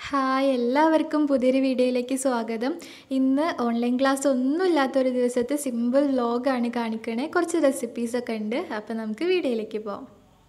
hi എല്ലാവർക്കും പുതിയൊരു വീഡിയോയിലേക്ക് സ്വാഗതം ഇന്ന് ഓൺലൈൻ ക്ലാസ് ഒന്നും ഇല്ലാത്തൊരു ദിവസത്തെ സിമ്പിൾ വ്ലോഗാണ് കാണിക്കണേ കുറച്ച് റെസിപ്പീസൊക്കെ ഉണ്ട് അപ്പോൾ നമുക്ക് വീഡിയോയിലേക്ക് പോകാം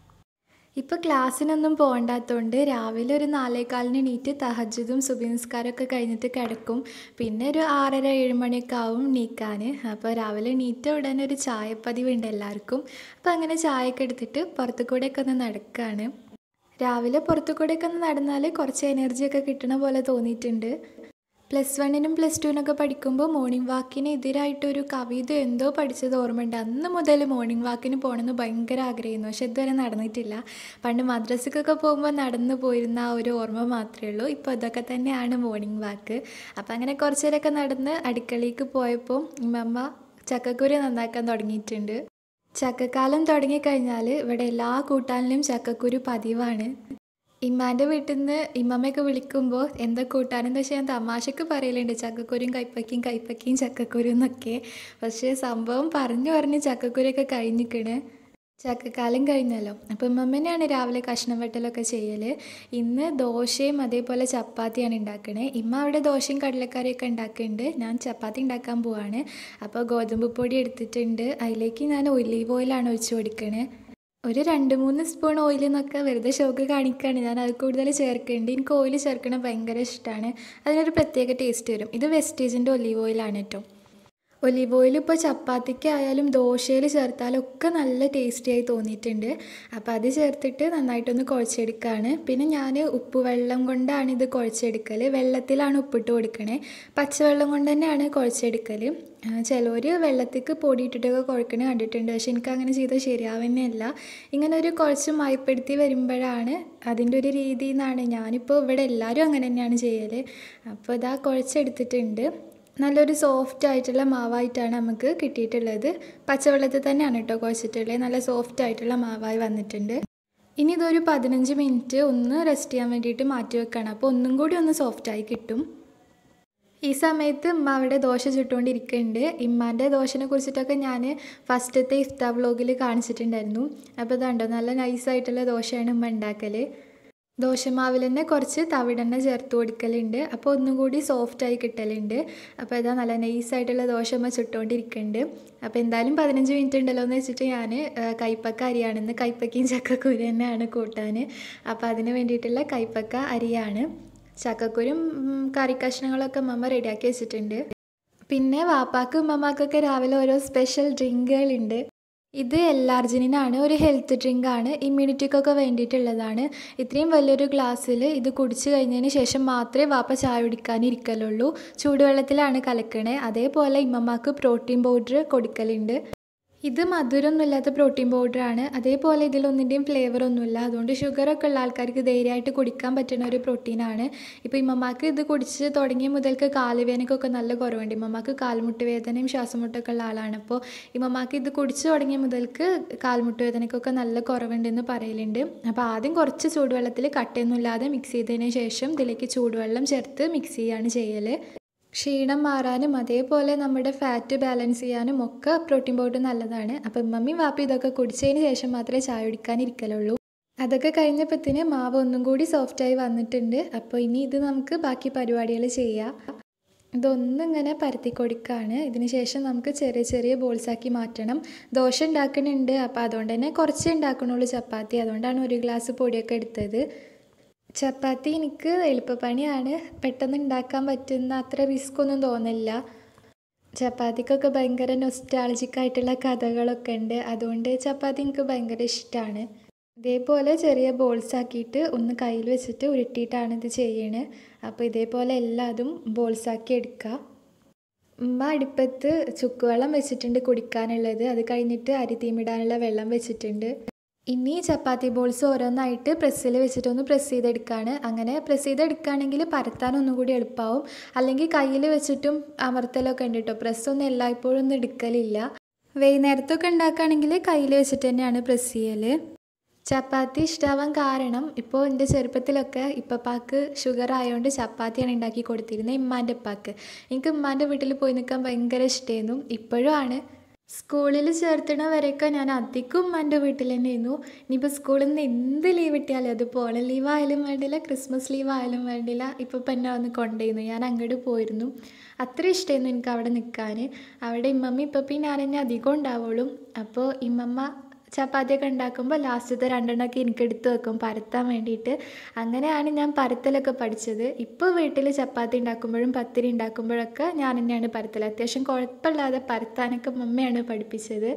ഇപ്പോൾ ക്ലാസ്സിനൊന്നും പോകണ്ടാത്തതുകൊണ്ട് രാവിലെ ഒരു നാലേകാലിന് എണീറ്റ് തഹജ്ജുദും സുബിൻസ്കാരമൊക്കെ കഴിഞ്ഞിട്ട് കിടക്കും പിന്നെ ഒരു ആറര ഏഴ് മണിയൊക്കെ ആവും നീക്കാൻ അപ്പോൾ രാവിലെ എണീറ്റ ഉടനെ ഒരു ചായപ്പതിവ് ഉണ്ട് എല്ലാവർക്കും അപ്പോൾ അങ്ങനെ ചായയൊക്കെ എടുത്തിട്ട് പുറത്തു കൂടെയൊക്കെ ഒന്ന് നടക്കുകയാണ് രാവിലെ പുറത്തു കൂടെയൊക്കെ ഒന്ന് നടന്നാൽ കുറച്ച് എനർജിയൊക്കെ കിട്ടണ പോലെ തോന്നിയിട്ടുണ്ട് പ്ലസ് വണ്ണിനും പ്ലസ് ടുവിനൊക്കെ പഠിക്കുമ്പോൾ മോർണിംഗ് വാക്കിന് എതിരായിട്ടൊരു കവിത എന്തോ പഠിച്ചത് ഓർമ്മയുണ്ട് അന്ന് മുതൽ മോർണിംഗ് വാക്കിന് പോകണമെന്ന് ഭയങ്കര ആഗ്രഹമായിരുന്നു പക്ഷെ ഇതുവരെ നടന്നിട്ടില്ല പണ്ട് മദ്രസക്കൊക്കെ പോകുമ്പോൾ നടന്നു പോയിരുന്ന ആ ഒരു ഓർമ്മ മാത്രമേ ഉള്ളൂ ഇപ്പോൾ ഇതൊക്കെ തന്നെയാണ് മോർണിംഗ് വാക്ക് അപ്പോൾ അങ്ങനെ കുറച്ച് നേരമൊക്കെ നടന്ന് അടുക്കളയ്ക്ക് പോയപ്പോൾ ഇമ്മമ്മ ചക്കക്കുരു നന്നാക്കാൻ തുടങ്ങിയിട്ടുണ്ട് ചക്കക്കാലം തുടങ്ങിക്കഴിഞ്ഞാൽ ഇവിടെ എല്ലാ കൂട്ടാനിലും ചക്കക്കുരു പതിവാണ് ഇമ്മാൻ്റെ വീട്ടിൽ നിന്ന് ഇമ്മമ്മയൊക്കെ വിളിക്കുമ്പോൾ എന്താ കൂട്ടാനെന്ന് വെച്ചാൽ ഞാൻ തമാശക്ക് പറയലുണ്ട് ചക്കക്കുരും കൈപ്പക്കിയും കൈപ്പക്കിയും ചക്കക്കുരു എന്നൊക്കെ പക്ഷേ സംഭവം പറഞ്ഞു പറഞ്ഞ് ചക്കക്കുരൊക്കെ കഴിഞ്ഞിക്കണ് ചക്കക്കാലം കഴിഞ്ഞല്ലോ അപ്പോൾ ഇമ്മമ്മനെയാണ് രാവിലെ കഷ്ണം വെട്ടലൊക്കെ ചെയ്യൽ ഇന്ന് ദോശയും അതേപോലെ ചപ്പാത്തിയാണ് ഉണ്ടാക്കണേ ഇമ്മ അവിടെ ദോശയും കടലക്കറിയൊക്കെ ഉണ്ടാക്കുന്നുണ്ട് ഞാൻ ചപ്പാത്തി ഉണ്ടാക്കാൻ പോവാണ് അപ്പോൾ ഗോതമ്പ് പൊടി എടുത്തിട്ടുണ്ട് അതിലേക്ക് ഞാൻ ഒലീവ് ഓയിലാണ് ഒഴിച്ച് കൊടുക്കണേ ഒരു രണ്ട് മൂന്ന് സ്പൂൺ ഓയിൽ എന്നൊക്കെ വെറുതെ ഷോക്ക് കാണിക്കുകയാണ് ഞാൻ അത് കൂടുതൽ ചേർക്കേണ്ടി എനിക്ക് ഓയിൽ ചേർക്കണത് ഭയങ്കര ഇഷ്ടമാണ് അതിനൊരു പ്രത്യേക ടേസ്റ്റ് വരും ഇത് വെസ്റ്റേജിൻ്റെ ഒലീവ് ഓയിലാണ് കേട്ടോ ഒലീവ് ഓയിൽ ഇപ്പോൾ ചപ്പാത്തിക്ക് ആയാലും ദോശയിൽ ചേർത്താലൊക്കെ നല്ല ടേസ്റ്റിയായി തോന്നിയിട്ടുണ്ട് അപ്പോൾ അത് ചേർത്തിട്ട് നന്നായിട്ടൊന്ന് കുഴച്ചെടുക്കുകയാണ് പിന്നെ ഞാൻ ഉപ്പ് വെള്ളം കൊണ്ടാണ് ഇത് കുഴച്ചെടുക്കൽ വെള്ളത്തിലാണ് ഉപ്പിട്ട് കൊടുക്കണേ പച്ചവെള്ളം കൊണ്ട് തന്നെയാണ് കുഴച്ചെടുക്കൽ ചിലർ വെള്ളത്തേക്ക് പൊടി ഇട്ടിട്ടൊക്കെ കുഴക്കണ കണ്ടിട്ടുണ്ട് പക്ഷെ എനിക്ക് അങ്ങനെ ചെയ്താൽ ശരിയാവുന്നതല്ല ഇങ്ങനെ ഒരു കുഴച്ച് മയപ്പെടുത്തി വരുമ്പോഴാണ് അതിൻ്റെ ഒരു രീതി എന്നാണ് ഞാനിപ്പോൾ ഇവിടെ എല്ലാവരും അങ്ങനെ തന്നെയാണ് ചെയ്യൽ അപ്പോൾ ഇതാ കുഴച്ചെടുത്തിട്ടുണ്ട് നല്ലൊരു സോഫ്റ്റ് ആയിട്ടുള്ള മാവായിട്ടാണ് നമുക്ക് കിട്ടിയിട്ടുള്ളത് പച്ചവെള്ളത്തിൽ തന്നെയാണ് കേട്ടോ കുഴച്ചിട്ടുള്ളത് നല്ല സോഫ്റ്റ് ആയിട്ടുള്ള മാവായി വന്നിട്ടുണ്ട് ഇനി ഇതൊരു പതിനഞ്ച് മിനിറ്റ് ഒന്ന് റെസ്റ്റ് ചെയ്യാൻ വേണ്ടിയിട്ട് മാറ്റി വെക്കണം അപ്പോൾ ഒന്നും കൂടി ഒന്ന് സോഫ്റ്റായി കിട്ടും ഈ സമയത്ത് ഉമ്മ അവിടെ ദോശ ചുട്ടുകൊണ്ടിരിക്കുന്നുണ്ട് ഇമ്മാൻ്റെ ദോശനെ കുറിച്ചിട്ടൊക്കെ ഞാൻ ഫസ്റ്റത്തെ ഇഫ്താ വ്ലോഗിൽ കാണിച്ചിട്ടുണ്ടായിരുന്നു അപ്പോൾ ഇതുണ്ടോ നല്ല നൈസായിട്ടുള്ള ദോശയാണ് ഉമ്മ ഉണ്ടാക്കൽ ദോശമാവിൽ തന്നെ കുറച്ച് തവിടെണ്ണ ചേർത്ത് കൊടുക്കലുണ്ട് അപ്പോൾ ഒന്നും കൂടി സോഫ്റ്റായി കിട്ടലുണ്ട് അപ്പോൾ ഇതാ നല്ല നൈസായിട്ടുള്ള ദോശ അമ്മ ചുട്ടുകൊണ്ടിരിക്കുന്നുണ്ട് അപ്പോൾ എന്തായാലും പതിനഞ്ച് മിനിറ്റ് ഉണ്ടല്ലോ എന്ന് വെച്ചിട്ട് ഞാൻ കൈപ്പക്ക അരിയാണെന്ന് കൈപ്പക്കയും ചക്കക്കുരു തന്നെയാണ് കൂട്ടാൻ അപ്പോൾ അതിന് വേണ്ടിയിട്ടുള്ള കൈപ്പക്ക അരിയാണ് ചക്കക്കുരും കറി കഷ്ണങ്ങളൊക്കെ അമ്മമ്മ റെഡിയാക്കി വെച്ചിട്ടുണ്ട് പിന്നെ വാപ്പാക്കും ഉമ്മമാക്കൊക്കെ രാവിലെ ഓരോ സ്പെഷ്യൽ ഡ്രിങ്കുകളുണ്ട് ഇത് എല്ലാർജിനാണ് ഒരു ഹെൽത്ത് ഡ്രിങ്ക് ആണ് ഇമ്മ്യൂണിറ്റിക്കൊക്കെ വേണ്ടിയിട്ടുള്ളതാണ് ഇത്രയും വലിയൊരു ഗ്ലാസ്സിൽ ഇത് കുടിച്ചു കഴിഞ്ഞതിന് ശേഷം മാത്രമേ വാപ്പ ചായ കുടിക്കാനിരിക്കലുള്ളൂ ചൂടുവെള്ളത്തിലാണ് കലക്കണേ അതേപോലെ ഇമ്മമാക്ക് പ്രോട്ടീൻ പൗഡർ കൊടുക്കലുണ്ട് ഇത് മധുരമൊന്നും ഇല്ലാത്ത പ്രോട്ടീൻ പൗഡറാണ് അതേപോലെ ഇതിലൊന്നിൻ്റെയും ഫ്ലേവർ ഒന്നുമില്ല അതുകൊണ്ട് ഷുഗറൊക്കെ ഉള്ള ആൾക്കാർക്ക് ധൈര്യമായിട്ട് കുടിക്കാൻ പറ്റുന്ന ഒരു പ്രോട്ടീനാണ് ഇപ്പോൾ ഇമ്മമാക്ക് ഇത് കുടിച്ച് തുടങ്ങിയ മുതൽക്ക് കാലുവേദനയ്ക്കൊക്കെ നല്ല കുറവുണ്ട് ഇമ്മമാക്ക് കാൽമുട്ട് വേദനയും ശ്വാസമുട്ടൊക്കെ ഉള്ള ആളാണ് അപ്പോൾ ഇമ്മമാക്ക് ഇത് കുടിച്ച് തുടങ്ങിയ മുതൽക്ക് കാൽമുട്ട് വേദനയ്ക്കൊക്കെ നല്ല കുറവുണ്ടെന്ന് പറയലുണ്ട് അപ്പോൾ ആദ്യം കുറച്ച് ചൂടുവെള്ളത്തിൽ കട്ടയൊന്നുമില്ലാതെ മിക്സ് ചെയ്തതിന് ശേഷം ഇതിലേക്ക് ചൂടുവെള്ളം ചേർത്ത് മിക്സ് ചെയ്യാണ് ചെയ്യൽ ക്ഷീണം മാറാനും അതേപോലെ നമ്മുടെ ഫാറ്റ് ബാലൻസ് ചെയ്യാനും ഒക്കെ പ്രോട്ടീൻ പൗഡർ നല്ലതാണ് അപ്പം മമ്മി വാപ്പി ഇതൊക്കെ കുടിച്ചതിന് ശേഷം മാത്രമേ ചായ കുടിക്കാനിരിക്കലുള്ളൂ അതൊക്കെ കഴിഞ്ഞപ്പോഴത്തേന് മാവ് ഒന്നും കൂടി സോഫ്റ്റായി വന്നിട്ടുണ്ട് അപ്പോൾ ഇനി ഇത് നമുക്ക് ബാക്കി പരിപാടികൾ ചെയ്യാം ഇതൊന്നും ഇങ്ങനെ പരത്തി കൊടുക്കുകയാണ് ഇതിന് ശേഷം നമുക്ക് ചെറിയ ചെറിയ ബോൾസാക്കി മാറ്റണം ദോശ ഉണ്ടാക്കുന്നുണ്ട് അപ്പോൾ അതുകൊണ്ട് തന്നെ കുറച്ചേ ഉണ്ടാക്കണുള്ളൂ ചപ്പാത്തി അതുകൊണ്ടാണ് ഒരു ഗ്ലാസ് പൊടിയൊക്കെ എടുത്തത് ചപ്പാത്തി എനിക്ക് എളുപ്പപ്പണിയാണ് പെട്ടെന്ന് ഉണ്ടാക്കാൻ പറ്റുന്ന അത്ര റിസ്ക് ഒന്നും തോന്നില്ല ചപ്പാത്തിക്കൊക്കെ ഭയങ്കര നൊസ്റ്റാളജിക് ആയിട്ടുള്ള കഥകളൊക്കെ ഉണ്ട് അതുകൊണ്ട് ചപ്പാത്തി എനിക്ക് ഭയങ്കര ഇഷ്ടമാണ് ഇതേപോലെ ചെറിയ ബോൾസ് ആക്കിയിട്ട് ഒന്ന് കയ്യിൽ വെച്ചിട്ട് ഉരുട്ടിയിട്ടാണ് ഇത് ചെയ്യണത് അപ്പോൾ ഇതേപോലെ എല്ലാതും ബോൾസ് ആക്കി എടുക്കുക ഉമ്മ അടുപ്പത്ത് ചുക്കുവെള്ളം വെച്ചിട്ടുണ്ട് കുടിക്കാനുള്ളത് അത് കഴിഞ്ഞിട്ട് അരി തീമിടാനുള്ള വെള്ളം വെച്ചിട്ടുണ്ട് ഇനി ചപ്പാത്തി ബോൾസ് ഓരോന്നായിട്ട് പ്രസ്സിൽ വെച്ചിട്ടൊന്ന് പ്രസ് ചെയ്തെടുക്കുകയാണ് അങ്ങനെ പ്രസ് ചെയ്തെടുക്കുകയാണെങ്കിൽ പരത്താൻ ഒന്നും കൂടി എളുപ്പമാവും അല്ലെങ്കിൽ കയ്യിൽ വെച്ചിട്ടും അമർത്തലൊക്കെ ഉണ്ട് കേട്ടോ പ്രസ്സൊന്നും എല്ലായ്പ്പോഴും ഒന്നും എടുക്കലില്ല വൈകുന്നേരത്തൊക്കെ ഉണ്ടാക്കുകയാണെങ്കിൽ കയ്യിൽ വെച്ചിട്ട് തന്നെയാണ് പ്രസ് ചെയ്യൽ ചപ്പാത്തി ഇഷ്ടമാവാൻ കാരണം ഇപ്പോൾ എൻ്റെ ചെറുപ്പത്തിലൊക്കെ ഇപ്പപ്പാക്ക് ഷുഗർ ആയതുകൊണ്ട് ചപ്പാത്തിയാണ് ഉണ്ടാക്കി കൊടുത്തിരുന്നത് ഇമ്മാൻ്റെ ഉപ്പാക്ക് എനിക്ക് ഉമ്മാൻ്റെ വീട്ടിൽ പോയി നിൽക്കാൻ ഭയങ്കര ഇഷ്ടമായിരുന്നു ഇപ്പോഴും ആണ് സ്കൂളിൽ ചേർത്തണ വരെയൊക്കെ ഞാൻ അധികം ഉമ്മാൻ്റെ വീട്ടിൽ തന്നെയായിരുന്നു ഇനിയിപ്പോൾ സ്കൂളിൽ നിന്ന് എന്ത് ലീവ് കിട്ടിയാലും അത് പോള ലീവ് ആയാലും വേണ്ടില്ല ക്രിസ്മസ് ലീവ് ആയാലും വേണ്ടില്ല ഇപ്പോൾ ഇപ്പം എന്നെ വന്ന് കൊണ്ടുപോയിരുന്നു ഞാൻ അങ്ങോട്ട് പോയിരുന്നു അത്ര ഇഷ്ടമായിരുന്നു എനിക്ക് അവിടെ നിൽക്കാൻ അവിടെ ഇമ്മമ്മ ഇപ്പം ഞാൻ തന്നെ അധികം ഉണ്ടാവുള്ളൂ അപ്പോൾ ഇമ്മമ്മ ചപ്പാത്തിയൊക്കെ ഉണ്ടാക്കുമ്പോൾ ലാസ്റ്റത്തെ രണ്ടെണ്ണമൊക്കെ എനിക്ക് എടുത്ത് വെക്കും പരത്താൻ വേണ്ടിയിട്ട് അങ്ങനെയാണ് ഞാൻ പരത്തലൊക്കെ പഠിച്ചത് ഇപ്പോൾ വീട്ടിൽ ചപ്പാത്തി ഉണ്ടാക്കുമ്പോഴും പത്തിരി ഉണ്ടാക്കുമ്പോഴൊക്കെ ഞാൻ തന്നെയാണ് പരത്തൽ അത്യാവശ്യം കുഴപ്പമില്ലാതെ പരത്താനൊക്കെ മമ്മയാണ് പഠിപ്പിച്ചത്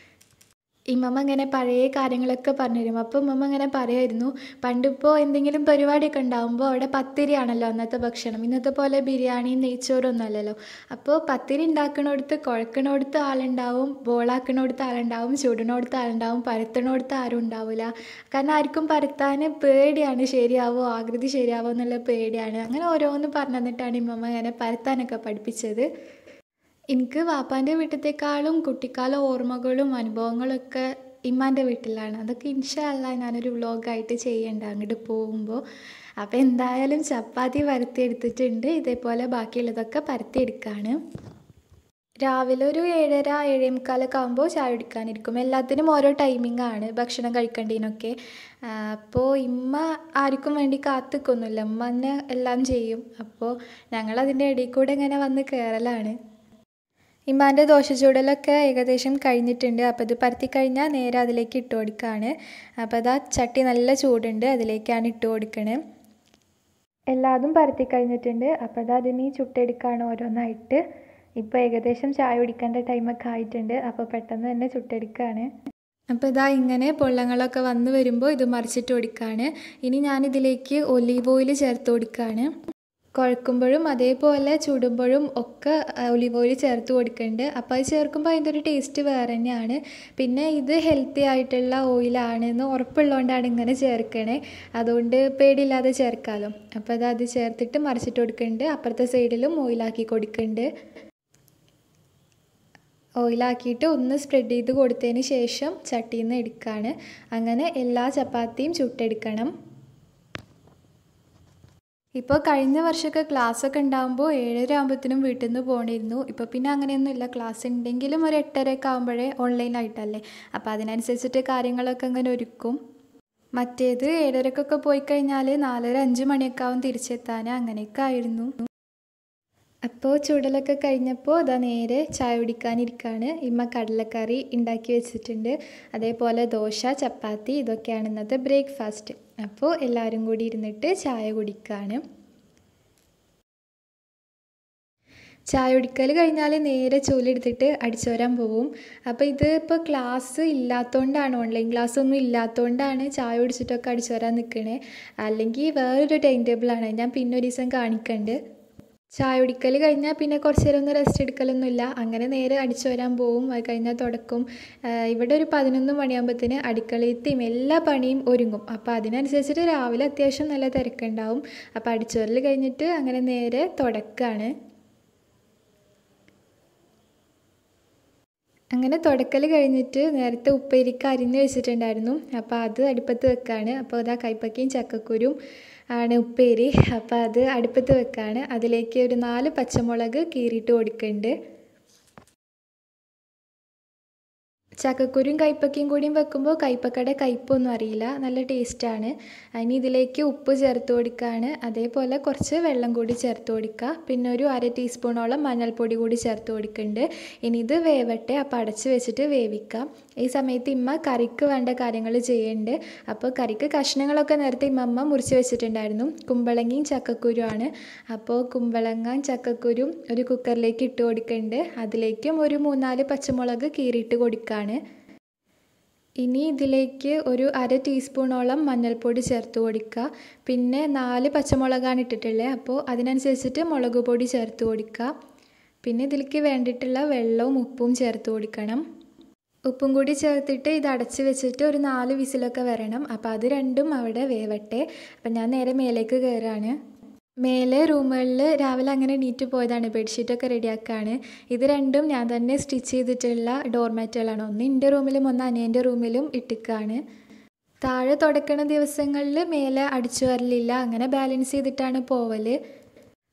ഇമ്മമ്മ ഇങ്ങനെ പഴയ കാര്യങ്ങളൊക്കെ പറഞ്ഞുതരും അപ്പോൾ ഉമ്മമ്മ ഇങ്ങനെ പറയുമായിരുന്നു പണ്ടിപ്പോൾ എന്തെങ്കിലും പരിപാടിയൊക്കെ ഉണ്ടാകുമ്പോൾ അവിടെ പത്തിരിയാണല്ലോ അന്നത്തെ ഭക്ഷണം ഇന്നത്തെ പോലെ ബിരിയാണിയും നെയ്ച്ചോറും അല്ലല്ലോ അപ്പോൾ പത്തിരി ഉണ്ടാക്കണോടത്ത് കുഴക്കണോടത്ത് ആളുണ്ടാവും ബോളാക്കണോടത്ത് ആളുണ്ടാവും ചുടണോടത്ത് ആളുണ്ടാവും പരത്തണോടത്ത് ആരും ഉണ്ടാവില്ല കാരണം ആർക്കും പരത്താൻ പേടിയാണ് ശരിയാവോ ആകൃതി ശരിയാവോ എന്നുള്ള പേടിയാണ് അങ്ങനെ ഓരോന്ന് പറഞ്ഞു തന്നിട്ടാണ് ഇമ്മമ്മ ഇങ്ങനെ പരത്താനൊക്കെ പഠിപ്പിച്ചത് എനിക്ക് വാപ്പാൻ്റെ വീട്ടിലത്തേക്കാളും കുട്ടിക്കാല ഓർമ്മകളും അനുഭവങ്ങളൊക്കെ ഇമ്മാൻ്റെ വീട്ടിലാണ് അതൊക്കെ ഇൻഷല്ല ഞാനൊരു വ്ളോഗായിട്ട് ചെയ്യണ്ട അങ്ങോട്ട് പോകുമ്പോൾ അപ്പോൾ എന്തായാലും ചപ്പാത്തി പരത്തിയെടുത്തിട്ടുണ്ട് ഇതേപോലെ ബാക്കിയുള്ളതൊക്കെ പരത്തിയെടുക്കുകയാണ് രാവിലെ ഒരു ഏഴര ഏഴേ മുക്കാലൊക്കെ ആകുമ്പോൾ ചായ കുടിക്കാനിരിക്കും എല്ലാത്തിനും ഓരോ ടൈമിംഗ് ആണ് ഭക്ഷണം കഴിക്കേണ്ടതിനൊക്കെ അപ്പോൾ ഇമ്മ ആർക്കും വേണ്ടി കാത്തു നിൽക്കൊന്നുമില്ല ഉമ്മ തന്നെ എല്ലാം ചെയ്യും അപ്പോൾ ഞങ്ങൾ അതിൻ്റെ ഇടയിൽ കൂടെ ഇങ്ങനെ വന്ന് കയറലാണ് ഇമ്മാൻ്റെ ദോശച്ചൂടലൊക്കെ ഏകദേശം കഴിഞ്ഞിട്ടുണ്ട് അപ്പോൾ ഇത് പരത്തി കഴിഞ്ഞാൽ നേരെ അതിലേക്ക് ഇട്ട് കൊടുക്കുകയാണ് അപ്പോൾ അതാ ചട്ടി നല്ല ചൂടുണ്ട് അതിലേക്കാണ് ഇട്ട് കൊടുക്കണത് എല്ലാതും പരത്തി കഴിഞ്ഞിട്ടുണ്ട് അപ്പോൾ അത് അതിന് ചുട്ടെടുക്കുകയാണ് ഓരോന്നായിട്ട് ഇപ്പോൾ ഏകദേശം ചായ കുടിക്കേണ്ട ടൈമൊക്കെ ആയിട്ടുണ്ട് അപ്പോൾ പെട്ടെന്ന് തന്നെ ചുട്ടെടുക്കുകയാണ് അപ്പോൾ ഇതാ ഇങ്ങനെ പൊള്ളങ്ങളൊക്കെ വന്ന് വരുമ്പോൾ ഇത് മറിച്ചിട്ട് കൊടുക്കുകയാണ് ഇനി ഞാനിതിലേക്ക് ഒലീവ് ഓയിൽ ചേർത്ത് കൊടുക്കുകയാണ് കുഴക്കുമ്പോഴും അതേപോലെ ചുടുമ്പോഴും ഒക്കെ ഒലിവ് ഓയിൽ ചേർത്ത് കൊടുക്കുന്നുണ്ട് അപ്പോൾ അത് ചേർക്കുമ്പോൾ അതിൻ്റെ ഒരു ടേസ്റ്റ് വേറെ തന്നെയാണ് പിന്നെ ഇത് ഹെൽത്തി ആയിട്ടുള്ള ഓയിലാണെന്ന് ഉറപ്പുള്ളതുകൊണ്ടാണ് ഇങ്ങനെ ചേർക്കണേ അതുകൊണ്ട് പേടിയില്ലാതെ ചേർക്കാമല്ലോ അപ്പോൾ അത് അത് ചേർത്തിട്ട് മറിച്ചിട്ട് കൊടുക്കുന്നുണ്ട് അപ്പുറത്തെ സൈഡിലും ഓയിലാക്കി കൊടുക്കുന്നുണ്ട് ഓയിലാക്കിയിട്ട് ഒന്ന് സ്പ്രെഡ് ചെയ്ത് കൊടുത്തതിന് ശേഷം ചട്ടിയിൽ നിന്ന് എടുക്കുകയാണ് അങ്ങനെ എല്ലാ ചപ്പാത്തിയും ചുട്ടെടുക്കണം ഇപ്പോൾ കഴിഞ്ഞ വർഷമൊക്കെ ക്ലാസ്സൊക്കെ ഉണ്ടാകുമ്പോൾ ഏഴര ആകുമ്പോഴത്തേനും വീട്ടിൽ നിന്ന് പോകണിരുന്നു ഇപ്പോൾ പിന്നെ അങ്ങനെയൊന്നുമില്ല ക്ലാസ് ഉണ്ടെങ്കിലും ഒരു എട്ടരയൊക്കെ ആകുമ്പോഴേ ഓൺലൈനായിട്ടല്ലേ അപ്പോൾ അതിനനുസരിച്ചിട്ട് കാര്യങ്ങളൊക്കെ അങ്ങനെ ഒരുക്കും മറ്റേത് ഏഴരക്കൊക്കെ പോയി കഴിഞ്ഞാൽ നാലര അഞ്ച് മണിയൊക്കെ ആവും തിരിച്ചെത്താൻ അങ്ങനെയൊക്കെ ആയിരുന്നു അപ്പോൾ ചൂടലൊക്കെ കഴിഞ്ഞപ്പോൾ ഇതാ നേരെ ചായ കുടിക്കാനിരിക്കുകയാണ് ഇമ്മ കടലക്കറി ഉണ്ടാക്കി വെച്ചിട്ടുണ്ട് അതേപോലെ ദോശ ചപ്പാത്തി ഇതൊക്കെയാണ് ഇന്നത്തെ ബ്രേക്ക്ഫാസ്റ്റ് അപ്പോൾ എല്ലാവരും കൂടി ഇരുന്നിട്ട് ചായ കുടിക്കുകയാണ് ചായ കുടിക്കൽ കഴിഞ്ഞാൽ നേരെ ചൂലെടുത്തിട്ട് അടിച്ചോരാൻ പോവും അപ്പോൾ ഇത് ഇപ്പോൾ ക്ലാസ് ഇല്ലാത്തതുകൊണ്ടാണ് ഓൺലൈൻ ക്ലാസ് ഒന്നും ഇല്ലാത്തതുകൊണ്ടാണ് ചായ കുടിച്ചിട്ടൊക്കെ അടിച്ചോരാൻ നിൽക്കണേ അല്ലെങ്കിൽ വേറൊരു ടൈം ടേബിളാണ് ഞാൻ പിന്നെ ഒരു ദിവസം കാണിക്കണ്ട് ചായ കുടിക്കൽ കഴിഞ്ഞാൽ പിന്നെ കുറച്ച് നേരം ഒന്ന് റെസ്റ്റ് എടുക്കലൊന്നുമില്ല അങ്ങനെ നേരെ അടിച്ചു വരാൻ പോവും അത് കഴിഞ്ഞാൽ തുടക്കും ഇവിടെ ഒരു പതിനൊന്ന് മണിയാകുമ്പോഴത്തേന് അടുക്കളയത്തെയും എല്ലാ പണിയും ഒരുങ്ങും അപ്പോൾ അതിനനുസരിച്ചിട്ട് രാവിലെ അത്യാവശ്യം നല്ല തിരക്കുണ്ടാവും അപ്പോൾ അടിച്ചുവരൽ കഴിഞ്ഞിട്ട് അങ്ങനെ നേരെ തുടക്കാണ് അങ്ങനെ തുടക്കൽ കഴിഞ്ഞിട്ട് നേരത്തെ ഉപ്പേരിക്ക് അരിഞ്ഞ് വെച്ചിട്ടുണ്ടായിരുന്നു അപ്പോൾ അത് അടുപ്പത്ത് വെക്കാണ് അപ്പോൾ അതാ കൈപ്പക്കയും ചക്കക്കുരും ആണ് ഉപ്പേരി അപ്പോൾ അത് അടുപ്പത്ത് വെക്കാണ് അതിലേക്ക് ഒരു നാല് പച്ചമുളക് കീറിയിട്ട് കൊടുക്കുന്നുണ്ട് ചക്കക്കുരും കൈപ്പക്കയും കൂടിയും വെക്കുമ്പോൾ കൈപ്പക്കയുടെ കയ്പൊന്നും അറിയില്ല നല്ല ടേസ്റ്റാണ് അതിന് ഇതിലേക്ക് ഉപ്പ് ചേർത്ത് കൊടുക്കുകയാണ് അതേപോലെ കുറച്ച് വെള്ളം കൂടി ചേർത്ത് കൊടുക്കുക പിന്നെ ഒരു അര ടീസ്പൂണോളം മഞ്ഞൾപ്പൊടി കൂടി ചേർത്ത് കൊടുക്കുന്നുണ്ട് ഇനി ഇത് വേവട്ടെ അപ്പോൾ അടച്ച് വെച്ചിട്ട് വേവിക്കാം ഈ സമയത്ത് ഇമ്മ കറിക്ക് വേണ്ട കാര്യങ്ങൾ ചെയ്യുന്നുണ്ട് അപ്പോൾ കറിക്ക് കഷ്ണങ്ങളൊക്കെ നേരത്തെ ഇമ്മമ്മ മുറിച്ച് വെച്ചിട്ടുണ്ടായിരുന്നു കുമ്പളങ്ങയും ചക്കക്കുരുമാണ് അപ്പോൾ കുമ്പളങ്ങ ചക്കക്കുരും ഒരു കുക്കറിലേക്ക് ഇട്ട് കൊടുക്കുന്നുണ്ട് അതിലേക്കും ഒരു മൂന്നാല് പച്ചമുളക് കീറിയിട്ട് കൊടുക്കുകയാണ് ഇനി ഇതിലേക്ക് ഒരു അര ടീസ്പൂണോളം മഞ്ഞൾപ്പൊടി ചേർത്ത് കൊടുക്കുക പിന്നെ നാല് പച്ചമുളകാണ് ഇട്ടിട്ടുള്ളത് അപ്പോൾ അതിനനുസരിച്ചിട്ട് മുളക് പൊടി ചേർത്ത് കൊടുക്കുക പിന്നെ ഇതിലേക്ക് വേണ്ടിയിട്ടുള്ള വെള്ളവും ഉപ്പും ചേർത്ത് കൊടുക്കണം ഉപ്പും കൂടി ചേർത്തിട്ട് ഇത് അടച്ച് വെച്ചിട്ട് ഒരു നാല് വിസിലൊക്കെ വരണം അപ്പോൾ അത് രണ്ടും അവിടെ വേവട്ടെ അപ്പം ഞാൻ നേരെ മേലേക്ക് കയറാണ് മേലെ റൂമുകളിൽ രാവിലെ അങ്ങനെ നീറ്റ് പോയതാണ് ബെഡ്ഷീറ്റൊക്കെ റെഡിയാക്കാണ് ഇത് രണ്ടും ഞാൻ തന്നെ സ്റ്റിച്ച് ചെയ്തിട്ടുള്ള ഡോർമാറ്റുകളാണ് ഒന്ന് എൻ്റെ റൂമിലും ഒന്ന് അനിയൻ്റെ റൂമിലും ഇട്ടിക്കാണ് താഴെ തുടക്കണ ദിവസങ്ങളിൽ മേലെ അടിച്ചു വരലില്ല അങ്ങനെ ബാലൻസ് ചെയ്തിട്ടാണ് പോവൽ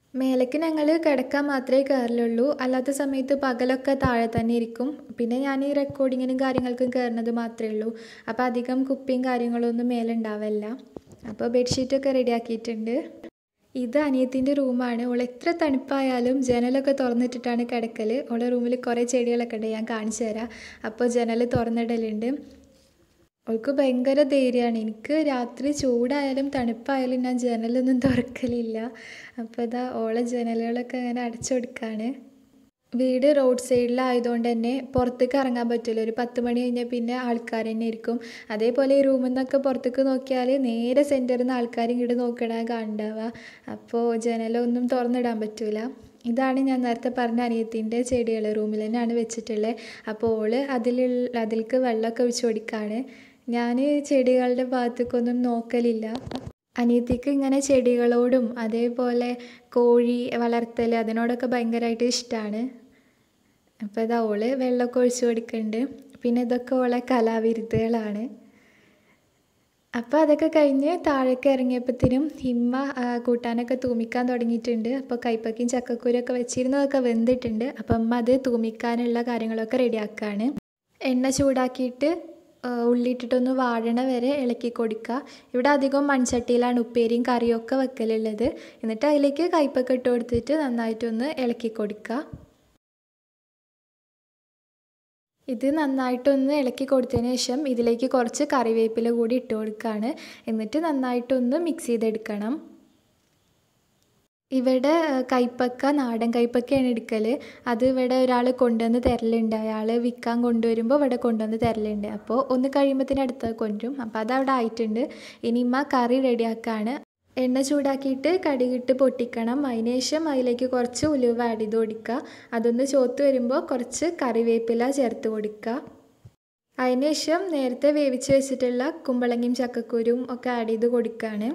മേലേക്ക് ഞങ്ങൾ കിടക്കാൻ മാത്രമേ കയറലുള്ളൂ അല്ലാത്ത സമയത്ത് പകലൊക്കെ താഴെ തന്നെ ഇരിക്കും പിന്നെ ഞാൻ ഈ റെക്കോർഡിങ്ങിനും കാര്യങ്ങൾക്കും കയറുന്നത് മാത്രമേ ഉള്ളൂ അപ്പോൾ അധികം കുപ്പിയും കാര്യങ്ങളൊന്നും മേലെ ഉണ്ടാവില്ല അപ്പോൾ ബെഡ്ഷീറ്റൊക്കെ റെഡിയാക്കിയിട്ടുണ്ട് ഇത് അനിയത്തിൻ്റെ റൂമാണ് അവൾ എത്ര തണുപ്പായാലും ജനലൊക്കെ തുറന്നിട്ടിട്ടാണ് കിടക്കൽ അവളുടെ റൂമിൽ കുറേ ചെടികളൊക്കെ ഉണ്ട് ഞാൻ കാണിച്ചു തരാം അപ്പോൾ ജനൽ തുറന്നിടലുണ്ട് അവൾക്ക് ഭയങ്കര ധൈര്യമാണ് എനിക്ക് രാത്രി ചൂടായാലും തണുപ്പായാലും ഞാൻ ജനലൊന്നും തുറക്കലില്ല അപ്പോൾ ഇതാ ഓളെ ജനലുകളൊക്കെ അങ്ങനെ അടച്ചു കൊടുക്കുകയാണ് വീട് റോഡ് സൈഡിലായതുകൊണ്ട് തന്നെ പുറത്തേക്ക് ഇറങ്ങാൻ പറ്റില്ല ഒരു പത്ത് മണി കഴിഞ്ഞാൽ പിന്നെ ആൾക്കാർ തന്നെ ഇരിക്കും അതേപോലെ ഈ റൂമിൽ നിന്നൊക്കെ പുറത്തേക്ക് നോക്കിയാൽ നേരെ സെൻറ്ററിൽ നിന്ന് ആൾക്കാർ ഇങ്ങോട്ട് നോക്കണ കാണുണ്ടാവുക അപ്പോൾ ജനലൊന്നും തുറന്നിടാൻ പറ്റില്ല ഇതാണ് ഞാൻ നേരത്തെ പറഞ്ഞ അനിയത്തിൻ്റെ ചെടികൾ റൂമിൽ തന്നെയാണ് വെച്ചിട്ടുള്ളത് അപ്പോൾ ഓള് അതിലുള്ള അതിലേക്ക് വെള്ളമൊക്കെ ഒഴിച്ചു കൊടുക്കുകയാണ് ഞാൻ ചെടികളുടെ ഭാഗത്തേക്കൊന്നും നോക്കലില്ല അനിയത്തിക്ക് ഇങ്ങനെ ചെടികളോടും അതേപോലെ കോഴി വളർത്തൽ അതിനോടൊക്കെ ഭയങ്കരമായിട്ട് ഇഷ്ടമാണ് അപ്പോൾ ഇതാ ഓള് വെള്ളമൊക്കെ ഒഴിച്ചു കൊടുക്കുന്നുണ്ട് പിന്നെ ഇതൊക്കെ ഓളെ കലാവിരുദ്ധകളാണ് അപ്പോൾ അതൊക്കെ കഴിഞ്ഞ് താഴേക്ക് ഇറങ്ങിയപ്പോഴത്തേനും ഹിമ്മ കൂട്ടാനൊക്കെ തൂമിക്കാൻ തുടങ്ങിയിട്ടുണ്ട് അപ്പോൾ കൈപ്പക്കയും ചക്കക്കുരൊക്കെ വെച്ചിരുന്നതൊക്കെ വെന്തിട്ടുണ്ട് അപ്പം അമ്മ അത് തൂമിക്കാനുള്ള കാര്യങ്ങളൊക്കെ റെഡിയാക്കുകയാണ് എണ്ണ ചൂടാക്കിയിട്ട് ഉള്ളിയിട്ടിട്ടൊന്ന് വാഴണ വരെ ഇളക്കി കൊടുക്കുക ഇവിടെ അധികം മൺചട്ടിയിലാണ് ഉപ്പേരിയും കറിയും ഒക്കെ വെക്കലുള്ളത് എന്നിട്ട് അതിലേക്ക് കയ്പ്പൊക്കെ ഇട്ട് കൊടുത്തിട്ട് നന്നായിട്ടൊന്ന് ഇളക്കി കൊടുക്കുക ഇത് നന്നായിട്ടൊന്ന് ഇളക്കി കൊടുത്തതിന് ശേഷം ഇതിലേക്ക് കുറച്ച് കറിവേപ്പില കൂടി ഇട്ട് കൊടുക്കുകയാണ് എന്നിട്ട് നന്നായിട്ടൊന്ന് മിക്സ് ചെയ്തെടുക്കണം ഇവിടെ കൈപ്പക്ക നാടൻ കൈപ്പക്കയാണ് എടുക്കൽ അത് ഇവിടെ ഒരാൾ കൊണ്ടുവന്ന് തരലുണ്ട് അയാൾ വിൽക്കാൻ കൊണ്ടുവരുമ്പോൾ ഇവിടെ കൊണ്ടുവന്ന് തരലുണ്ട് അപ്പോൾ ഒന്ന് കഴിയുമ്പോഴത്തേന് അടുത്ത് കൊണ്ടുവരും അപ്പോൾ അതവിടെ ആയിട്ടുണ്ട് ഇനി ഇമ്മ കറി റെഡിയാക്കുകയാണ് എണ്ണ ചൂടാക്കിയിട്ട് കടുകിട്ട് പൊട്ടിക്കണം അതിന് ശേഷം അതിലേക്ക് കുറച്ച് ഉലുവ ആഡ് ചെയ്ത് കൊടുക്കുക അതൊന്ന് ചോത്ത് വരുമ്പോൾ കുറച്ച് കറിവേപ്പില ചേർത്ത് കൊടുക്കുക അതിന് ശേഷം നേരത്തെ വേവിച്ച് വെച്ചിട്ടുള്ള കുമ്പളങ്ങയും ചക്കക്കുരും ഒക്കെ ആഡ് ചെയ്ത് കൊടുക്കുകയാണ്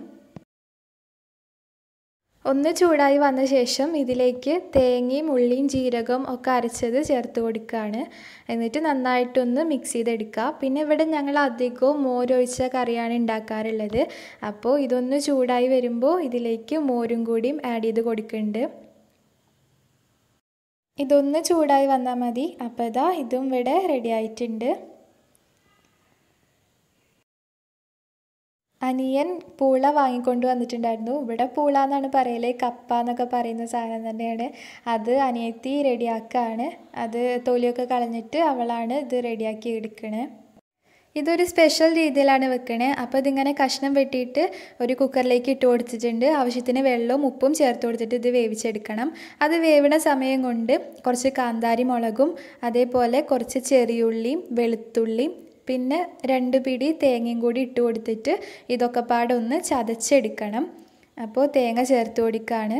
ഒന്ന് ചൂടായി വന്ന ശേഷം ഇതിലേക്ക് തേങ്ങയും ഉള്ളിയും ജീരകവും ഒക്കെ അരച്ചത് ചേർത്ത് കൊടുക്കുകയാണ് എന്നിട്ട് നന്നായിട്ടൊന്ന് മിക്സ് ചെയ്തെടുക്കുക പിന്നെ ഇവിടെ ഞങ്ങൾ അധികവും മോരൊഴിച്ച കറിയാണ് ഉണ്ടാക്കാറുള്ളത് അപ്പോൾ ഇതൊന്ന് ചൂടായി വരുമ്പോൾ ഇതിലേക്ക് മോരും കൂടിയും ആഡ് ചെയ്ത് കൊടുക്കുന്നുണ്ട് ഇതൊന്ന് ചൂടായി വന്നാൽ മതി അപ്പോൾ ഇതാ ഇതും ഇവിടെ റെഡി ആയിട്ടുണ്ട് അനിയൻ പൂള വാങ്ങിക്കൊണ്ട് വന്നിട്ടുണ്ടായിരുന്നു ഇവിടെ പൂള എന്നാണ് പറയല് കപ്പ എന്നൊക്കെ പറയുന്ന സാധനം തന്നെയാണ് അത് അനിയത്തി റെഡിയാക്കുകയാണ് അത് തൊലിയൊക്കെ കളഞ്ഞിട്ട് അവളാണ് ഇത് റെഡിയാക്കി എടുക്കണേ ഇതൊരു സ്പെഷ്യൽ രീതിയിലാണ് വെക്കണേ അപ്പോൾ ഇതിങ്ങനെ കഷ്ണം വെട്ടിയിട്ട് ഒരു കുക്കറിലേക്ക് ഇട്ട് കൊടുത്തിട്ടുണ്ട് ആവശ്യത്തിന് വെള്ളവും ഉപ്പും ചേർത്ത് കൊടുത്തിട്ട് ഇത് വേവിച്ചെടുക്കണം അത് വേവണ സമയം കൊണ്ട് കുറച്ച് കാന്താരി മുളകും അതേപോലെ കുറച്ച് ചെറിയുള്ളിയും വെളുത്തുള്ളിയും പിന്നെ രണ്ട് പിടി തേങ്ങയും കൂടി ഇട്ട് കൊടുത്തിട്ട് ഇതൊക്കെ പാടെ ഒന്ന് ചതച്ചെടുക്കണം അപ്പോൾ തേങ്ങ ചേർത്ത് കൊടുക്കുകയാണ്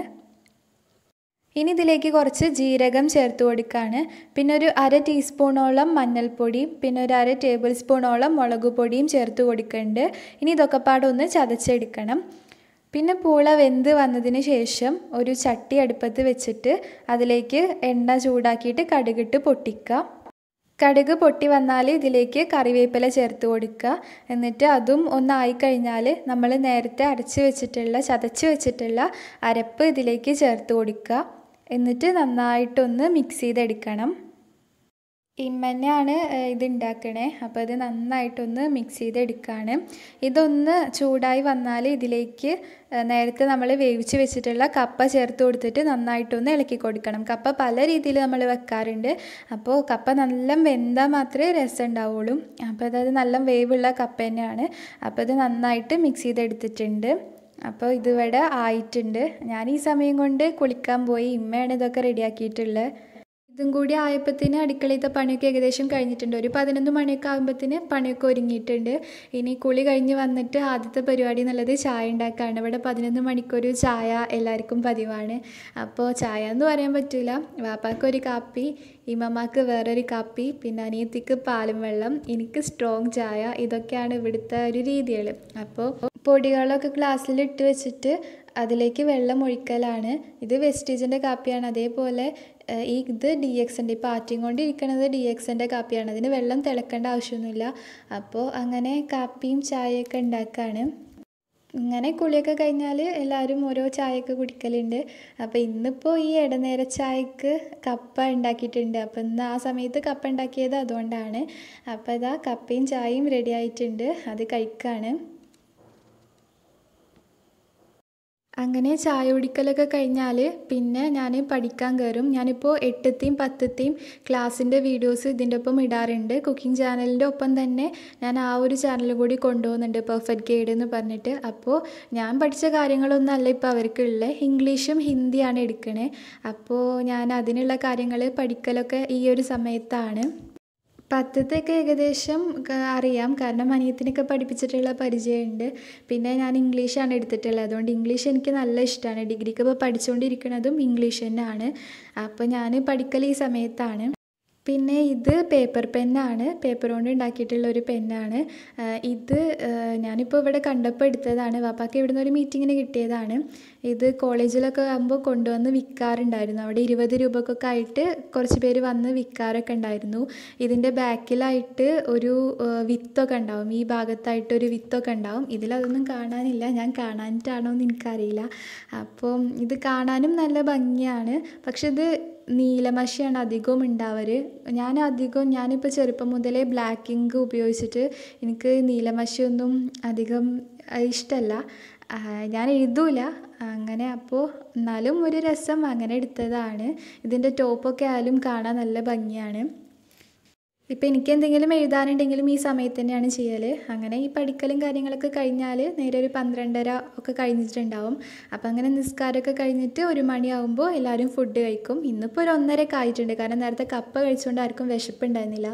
ഇനി ഇതിലേക്ക് കുറച്ച് ജീരകം ചേർത്ത് കൊടുക്കുകയാണ് പിന്നെ ഒരു അര ടീസ്പൂണോളം മഞ്ഞൾപ്പൊടിയും പിന്നെ ഒരു അര ടേബിൾ സ്പൂണോളം മുളക് പൊടിയും ചേർത്ത് കൊടുക്കുന്നുണ്ട് ഇനി ഇതൊക്കെ പാടെ ഒന്ന് ചതച്ചെടുക്കണം പിന്നെ പൂള വെന്ത് വന്നതിന് ശേഷം ഒരു ചട്ടി അടുപ്പത്ത് വെച്ചിട്ട് അതിലേക്ക് എണ്ണ ചൂടാക്കിയിട്ട് കടുകിട്ട് പൊട്ടിക്കുക കടുക് പൊട്ടി വന്നാൽ ഇതിലേക്ക് കറിവേപ്പില ചേർത്ത് കൊടുക്കുക എന്നിട്ട് അതും ഒന്നായി കഴിഞ്ഞാൽ നമ്മൾ നേരത്തെ അരച്ച് വെച്ചിട്ടുള്ള ചതച്ച് വെച്ചിട്ടുള്ള അരപ്പ് ഇതിലേക്ക് ചേർത്ത് കൊടുക്കുക എന്നിട്ട് നന്നായിട്ടൊന്ന് മിക്സ് ചെയ്തെടുക്കണം ഇമ്മന്നെയാണ് ഇത് ഉണ്ടാക്കണേ അപ്പോൾ ഇത് നന്നായിട്ടൊന്ന് മിക്സ് ചെയ്തെടുക്കുകയാണ് ഇതൊന്ന് ചൂടായി വന്നാൽ ഇതിലേക്ക് നേരത്തെ നമ്മൾ വേവിച്ച് വെച്ചിട്ടുള്ള കപ്പ ചേർത്ത് കൊടുത്തിട്ട് നന്നായിട്ടൊന്ന് ഇളക്കി കൊടുക്കണം കപ്പ പല രീതിയിൽ നമ്മൾ വെക്കാറുണ്ട് അപ്പോൾ കപ്പ നല്ല വെന്താൽ മാത്രമേ രസം ഉണ്ടാവുള്ളൂ അപ്പോൾ അതായത് നല്ല വേവുള്ള കപ്പ തന്നെയാണ് അപ്പോൾ ഇത് നന്നായിട്ട് മിക്സ് ചെയ്തെടുത്തിട്ടുണ്ട് അപ്പോൾ ഇതിവിടെ ആയിട്ടുണ്ട് ഞാൻ ഈ സമയം കൊണ്ട് കുളിക്കാൻ പോയി ഇമ്മയാണ് ഇതൊക്കെ റെഡിയാക്കിയിട്ടുള്ളത് ഇതും കൂടി ആയപ്പത്തിന് അടുക്കളയിലത്തെ പണിയൊക്കെ ഏകദേശം കഴിഞ്ഞിട്ടുണ്ട് ഒരു പതിനൊന്ന് മണിയൊക്കെ ആകുമ്പത്തിന് പണിയൊക്കെ ഒരുങ്ങിയിട്ടുണ്ട് ഇനി കുളി കഴിഞ്ഞ് വന്നിട്ട് ആദ്യത്തെ പരിപാടി എന്നുള്ളത് ചായ ഉണ്ടാക്കുകയാണ് ഇവിടെ പതിനൊന്ന് മണിക്കൊരു ചായ എല്ലാവർക്കും പതിവാണ് അപ്പോൾ ചായ എന്ന് പറയാൻ പറ്റില്ല വാപ്പാക്ക് ഒരു കാപ്പി ഇമ്മമാക്ക് വേറൊരു കാപ്പി പിന്നെ അനിയത്തിക്ക് പാലും വെള്ളം എനിക്ക് സ്ട്രോങ് ചായ ഇതൊക്കെയാണ് ഇവിടുത്തെ ഒരു രീതികൾ അപ്പോൾ പൊടികളൊക്കെ ഗ്ലാസ്സിൽ ഇട്ട് വെച്ചിട്ട് അതിലേക്ക് വെള്ളം ഒഴിക്കലാണ് ഇത് വെസ്റ്റീജിൻ്റെ കാപ്പിയാണ് അതേപോലെ ഈ ഇത് ഡി എക്സിൻ്റെ ഇപ്പോൾ ആറ്റിക്കൊണ്ടിരിക്കുന്നത് ഡി എക്സിൻ്റെ കാപ്പിയാണ് അതിന് വെള്ളം തിളക്കേണ്ട ആവശ്യമൊന്നുമില്ല അപ്പോൾ അങ്ങനെ കാപ്പിയും ചായയൊക്കെ ഉണ്ടാക്കുകയാണ് ഇങ്ങനെ കുളിയൊക്കെ കഴിഞ്ഞാൽ എല്ലാവരും ഓരോ ചായയൊക്കെ കുടിക്കലുണ്ട് അപ്പോൾ ഇന്നിപ്പോൾ ഈ ഇടനേര ചായക്ക് കപ്പ ഉണ്ടാക്കിയിട്ടുണ്ട് അപ്പോൾ ഇന്ന് ആ സമയത്ത് കപ്പ ഉണ്ടാക്കിയത് അതുകൊണ്ടാണ് അപ്പോൾ ഇതാ കപ്പയും ചായയും റെഡി ആയിട്ടുണ്ട് അത് കഴിക്കുകയാണ് അങ്ങനെ ചായ കുടിക്കലൊക്കെ കഴിഞ്ഞാൽ പിന്നെ ഞാൻ പഠിക്കാൻ കയറും ഞാനിപ്പോൾ എട്ടത്തെയും പത്തത്തെയും ക്ലാസ്സിൻ്റെ വീഡിയോസ് ഇതിൻ്റെ ഒപ്പം ഇടാറുണ്ട് കുക്കിംഗ് ചാനലിൻ്റെ ഒപ്പം തന്നെ ഞാൻ ആ ഒരു ചാനൽ കൂടി കൊണ്ടുപോകുന്നുണ്ട് പെർഫെക്റ്റ് ഗൈഡ് എന്ന് പറഞ്ഞിട്ട് അപ്പോൾ ഞാൻ പഠിച്ച കാര്യങ്ങളൊന്നും അല്ല ഇപ്പോൾ അവർക്കുള്ളത് ഇംഗ്ലീഷും ഹിന്ദിയാണ് എടുക്കണേ അപ്പോൾ ഞാൻ അതിനുള്ള കാര്യങ്ങൾ പഠിക്കലൊക്കെ ഈ ഒരു സമയത്താണ് പത്തത്തൊക്കെ ഏകദേശം ക- അറിയാം കാരണം അനിയത്തിനൊക്കെ പഠിപ്പിച്ചിട്ടുള്ള പരിചയമുണ്ട് പിന്നെ ഞാൻ ഇംഗ്ലീഷാണ് എടുത്തിട്ടുള്ളത് അതുകൊണ്ട് ഇംഗ്ലീഷ് എനിക്ക് നല്ല ഇഷ്ടമാണ് ഡിഗ്രിക്ക് ഇപ്പോൾ പഠിച്ചുകൊണ്ടിരിക്കുന്നതും ഇംഗ്ലീഷ് തന്നെയാണ് അപ്പോൾ ഞാൻ പഠിക്കൽ ഈ സമയത്താണ് പിന്നെ ഇത് പേപ്പർ പെന്നാണ് പേപ്പർ കൊണ്ട് ഉണ്ടാക്കിയിട്ടുള്ള ഒരു പെന്നാണ് ആ, ഇത് ആ, ഞാനിപ്പോൾ ഇവിടെ കണ്ടപ്പോൾ എടുത്തതാണ് വാപ്പാക്ക് ഇവിടുന്ന് ഒരു മീറ്റിങ്ങിന് കിട്ടിയതാണ് ഇത് കോളേജിലൊക്കെ ആകുമ്പോൾ കൊണ്ടുവന്ന് വിൽക്കാറുണ്ടായിരുന്നു അവിടെ ഇരുപത് രൂപക്കൊക്കെ ആയിട്ട് കുറച്ച് പേര് വന്ന് വിൽക്കാറൊക്കെ ഉണ്ടായിരുന്നു ഇതിൻ്റെ ബാക്കിലായിട്ട് ഒരു ആ, വിത്തൊക്കെ ഉണ്ടാവും ഈ ഭാഗത്തായിട്ട് ഒരു വിത്തൊക്കെ ഉണ്ടാവും ഇതിലതൊന്നും കാണാനില്ല ഞാൻ കാണാനിട്ടാണോ എന്ന് എനിക്കറിയില്ല അപ്പം ഇത് കാണാനും നല്ല ഭംഗിയാണ് പക്ഷെ ഇത് നീലമഷിയാണ് അധികവും ഉണ്ടാവര് ഞാൻ അധികം ഞാനിപ്പോൾ ചെറുപ്പം മുതലേ ബ്ലാക്ക് ഇങ്ക് ഉപയോഗിച്ചിട്ട് എനിക്ക് നീലമഷിയൊന്നും അധികം ഇഷ്ടമല്ല ഞാൻ എഴുതൂല അങ്ങനെ അപ്പോൾ എന്നാലും ഒരു രസം അങ്ങനെ എടുത്തതാണ് ഇതിൻ്റെ ടോപ്പൊക്കെ ആയാലും കാണാൻ നല്ല ഭംഗിയാണ് ഇപ്പം എനിക്ക് എന്തെങ്കിലും എഴുതാനുണ്ടെങ്കിലും ഈ സമയത്ത് തന്നെയാണ് ചെയ്യൽ അങ്ങനെ ഈ പഠിക്കലും കാര്യങ്ങളൊക്കെ കഴിഞ്ഞാൽ നേരെ ഒരു പന്ത്രണ്ടര ഒക്കെ കഴിഞ്ഞിട്ടുണ്ടാവും അപ്പം അങ്ങനെ നിസ്കാരമൊക്കെ കഴിഞ്ഞിട്ട് ഒരു മണിയാവുമ്പോൾ എല്ലാവരും ഫുഡ് കഴിക്കും ഇന്നിപ്പോൾ ഒരു ഒന്നരയൊക്കെ ആയിട്ടുണ്ട് കാരണം നേരത്തെ കപ്പ കഴിച്ചുകൊണ്ട് ആർക്കും വിശപ്പുണ്ടായിരുന്നില്ല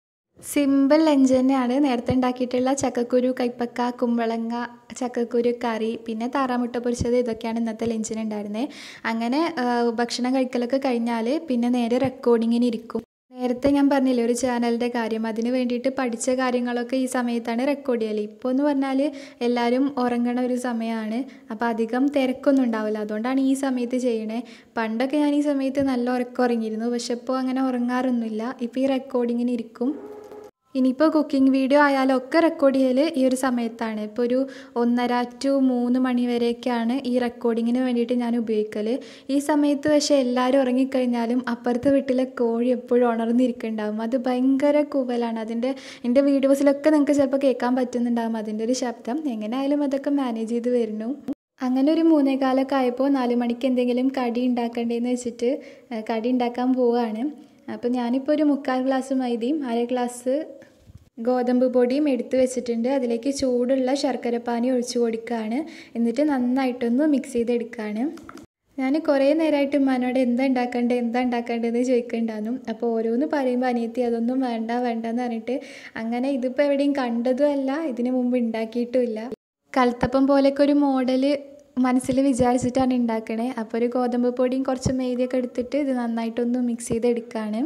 സിമ്പിൾ ലഞ്ച് തന്നെയാണ് നേരത്തെ ഉണ്ടാക്കിയിട്ടുള്ള ചക്കക്കുരു കൈപ്പക്ക കുമ്പളങ്ങ ചക്കക്കുരു കറി പിന്നെ താറാമുട്ട പൊരിച്ചത് ഇതൊക്കെയാണ് ഇന്നത്തെ ലഞ്ചിന് ഉണ്ടായിരുന്നത് അങ്ങനെ ആ, ഭക്ഷണം കഴിക്കലൊക്കെ കഴിഞ്ഞാൽ പിന്നെ നേരെ റെക്കോർഡിങ്ങിന് ഇരിക്കും നേരത്തെ ഞാൻ പറഞ്ഞില്ലേ ഒരു ചാനലിൻ്റെ കാര്യം അതിന് വേണ്ടിയിട്ട് പഠിച്ച കാര്യങ്ങളൊക്കെ ഈ സമയത്താണ് റെക്കോർഡ് ചെയ്യൽ ഇപ്പോൾ എന്ന് പറഞ്ഞാൽ എല്ലാവരും ഉറങ്ങണ ഒരു സമയമാണ് അപ്പോൾ അധികം തിരക്കൊന്നും ഉണ്ടാവില്ല അതുകൊണ്ടാണ് ഈ സമയത്ത് ചെയ്യണേ പണ്ടൊക്കെ ഞാൻ ഈ സമയത്ത് നല്ല ഉറക്കം ഉറങ്ങിയിരുന്നു പക്ഷെ ഇപ്പോൾ അങ്ങനെ ഉറങ്ങാറൊന്നുമില്ല ഇപ്പോൾ ഈ റെക്കോർഡിങ്ങിന് ഇരിക്കും ഇനിയിപ്പോൾ കുക്കിംഗ് വീഡിയോ ആയാലും ഒക്കെ റെക്കോർഡ് ചെയ്യൽ ഈ ഒരു സമയത്താണ് ഇപ്പോൾ ഒരു ഒന്നര ടു മൂന്ന് മണി വരെയൊക്കെയാണ് ഈ റെക്കോർഡിങ്ങിന് വേണ്ടിയിട്ട് ഞാൻ ഉപയോഗിക്കൽ ഈ സമയത്ത് പക്ഷേ എല്ലാവരും ഉറങ്ങിക്കഴിഞ്ഞാലും അപ്പുറത്തെ വീട്ടിലെ കോഴി എപ്പോഴും ഉണർന്നിരിക്കുന്നുണ്ടാവും അത് ഭയങ്കര കൂവലാണ് അതിൻ്റെ എൻ്റെ വീഡിയോസിലൊക്കെ നിങ്ങൾക്ക് ചിലപ്പോൾ കേൾക്കാൻ പറ്റുന്നുണ്ടാവും അതിൻ്റെ ഒരു ശബ്ദം എങ്ങനെയായാലും അതൊക്കെ മാനേജ് ചെയ്ത് വരുന്നു അങ്ങനെ ഒരു മൂന്നേകാലൊക്കെ ആയപ്പോൾ നാല് മണിക്ക് എന്തെങ്കിലും കടി ഉണ്ടാക്കണ്ടേന്ന് വെച്ചിട്ട് ആ, കടി ഉണ്ടാക്കാൻ പോവുകയാണ് അപ്പോൾ ഞാനിപ്പോൾ ഒരു മുക്കാൽ ഗ്ലാസ് മൈദയും അര ഗ്ലാസ് ഗോതമ്പ് പൊടിയും എടുത്ത് വെച്ചിട്ടുണ്ട് അതിലേക്ക് ചൂടുള്ള ശർക്കരപ്പാനി ഒഴിച്ചു കൊടുക്കുകയാണ് എന്നിട്ട് നന്നായിട്ടൊന്ന് മിക്സ് ചെയ്തെടുക്കുകയാണ് ഞാൻ കുറേ നേരമായിട്ട് ഉമ്മാനോട് എന്താ ഉണ്ടാക്കണ്ടേ എന്താ ഉണ്ടാക്കണ്ടേന്ന് ചോദിക്കണ്ടായിരുന്നു അപ്പോൾ ഓരോന്ന് പറയുമ്പോൾ അനിയത്തി അതൊന്നും വേണ്ട വേണ്ട എന്ന് പറഞ്ഞിട്ട് അങ്ങനെ ഇതിപ്പോൾ എവിടെയും കണ്ടതും അല്ല ഇതിനു മുമ്പ് ഉണ്ടാക്കിയിട്ടുമില്ല കൽത്തപ്പം പോലെയൊക്കെ ഒരു മോഡൽ മനസ്സിൽ വിചാരിച്ചിട്ടാണ് ഉണ്ടാക്കണേ അപ്പോൾ ഒരു ഗോതമ്പ് പൊടിയും കുറച്ച് മൈദയൊക്കെ എടുത്തിട്ട് ഇത് നന്നായിട്ടൊന്ന് മിക്സ് ചെയ്തെടുക്കുകയാണ്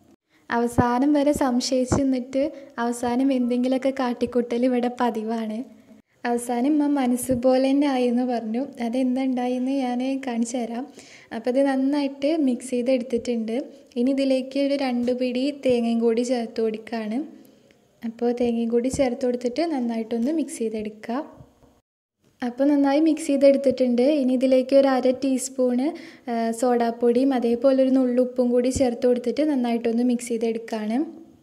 അവസാനം വരെ സംശയിച്ച് നിന്നിട്ട് അവസാനം എന്തെങ്കിലുമൊക്കെ കാട്ടിക്കൂട്ടൽ ഇവിടെ പതിവാണ് അവസാനം ഇമ്മ മനസ്സ് പോലെ തന്നെ ആയെന്ന് പറഞ്ഞു അതെന്താ ഉണ്ടായെന്ന് ഞാൻ കാണിച്ചു തരാം അപ്പോൾ ഇത് നന്നായിട്ട് മിക്സ് ചെയ്തെടുത്തിട്ടുണ്ട് ഇനി ഇതിലേക്ക് ഒരു രണ്ട് പിടി തേങ്ങയും കൂടി ചേർത്ത് കൊടുക്കുകയാണ് അപ്പോൾ തേങ്ങയും കൂടി ചേർത്ത് കൊടുത്തിട്ട് നന്നായിട്ടൊന്ന് മിക്സ് ചെയ്തെടുക്കുക അപ്പോൾ നന്നായി മിക്സ് ചെയ്തെടുത്തിട്ടുണ്ട് ഇനി ഇതിലേക്ക് ഒരു അര ടീസ്പൂണ് സോഡാപ്പൊടിയും അതേപോലെ ഒരു നുള്ളുപ്പും കൂടി ചേർത്ത് കൊടുത്തിട്ട് നന്നായിട്ടൊന്ന് മിക്സ് ചെയ്തെടുക്കുകയാണ്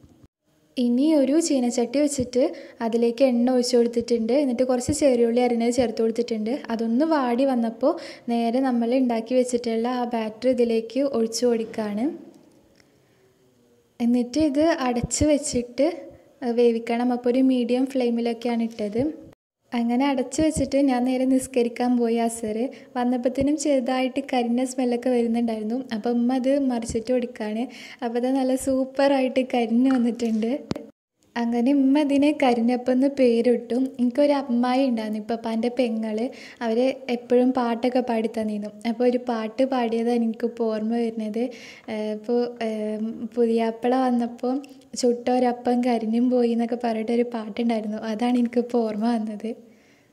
ഇനി ഒരു ചീനച്ചട്ടി വെച്ചിട്ട് അതിലേക്ക് എണ്ണ ഒഴിച്ചു കൊടുത്തിട്ടുണ്ട് എന്നിട്ട് കുറച്ച് ചെറിയുള്ളി അരിഞ്ഞത് ചേർത്ത് കൊടുത്തിട്ടുണ്ട് അതൊന്ന് വാടി വന്നപ്പോൾ നേരെ നമ്മൾ ഉണ്ടാക്കി വെച്ചിട്ടുള്ള ആ ബാറ്റർ ഇതിലേക്ക് ഒഴിച്ചു കൊടുക്കുകയാണ് എന്നിട്ട് ഇത് അടച്ച് വെച്ചിട്ട് വേവിക്കണം അപ്പോൾ ഒരു മീഡിയം ഫ്ലെയിമിലൊക്കെയാണ് ഇട്ടത് അങ്ങനെ അടച്ചു വെച്ചിട്ട് ഞാൻ നേരെ നിസ്കരിക്കാൻ പോയി അസർ വന്നപ്പോഴത്തേനും ചെറുതായിട്ട് കരിഞ്ഞ സ്മെല്ലൊക്കെ വരുന്നുണ്ടായിരുന്നു അപ്പം ഉമ്മ അത് മറിച്ചിട്ട് കൊടുക്കുകയാണ് അപ്പോൾ അത് നല്ല സൂപ്പറായിട്ട് കരിഞ്ഞ് വന്നിട്ടുണ്ട് അങ്ങനെ ഉമ്മ ഇതിനെ കരിഞ്ഞപ്പം എന്ന് പേരിട്ടു എനിക്കൊരു അമ്മായി ഉണ്ടായിരുന്നു ഇപ്പോൾ അപ്പാൻ്റെ പെങ്ങൾ അവർ എപ്പോഴും പാട്ടൊക്കെ പാടി തന്നിരുന്നു അപ്പോൾ ഒരു പാട്ട് പാടിയതാണ് എനിക്കിപ്പോൾ ഓർമ്മ വരുന്നത് ഇപ്പോൾ പുതിയാപ്പള വന്നപ്പോൾ ചുട്ടൊരപ്പം കരിഞ്ഞും പോയി എന്നൊക്കെ പറഞ്ഞിട്ട് ഒരു പാട്ടുണ്ടായിരുന്നു അതാണ് എനിക്കിപ്പോൾ ഓർമ്മ വന്നത്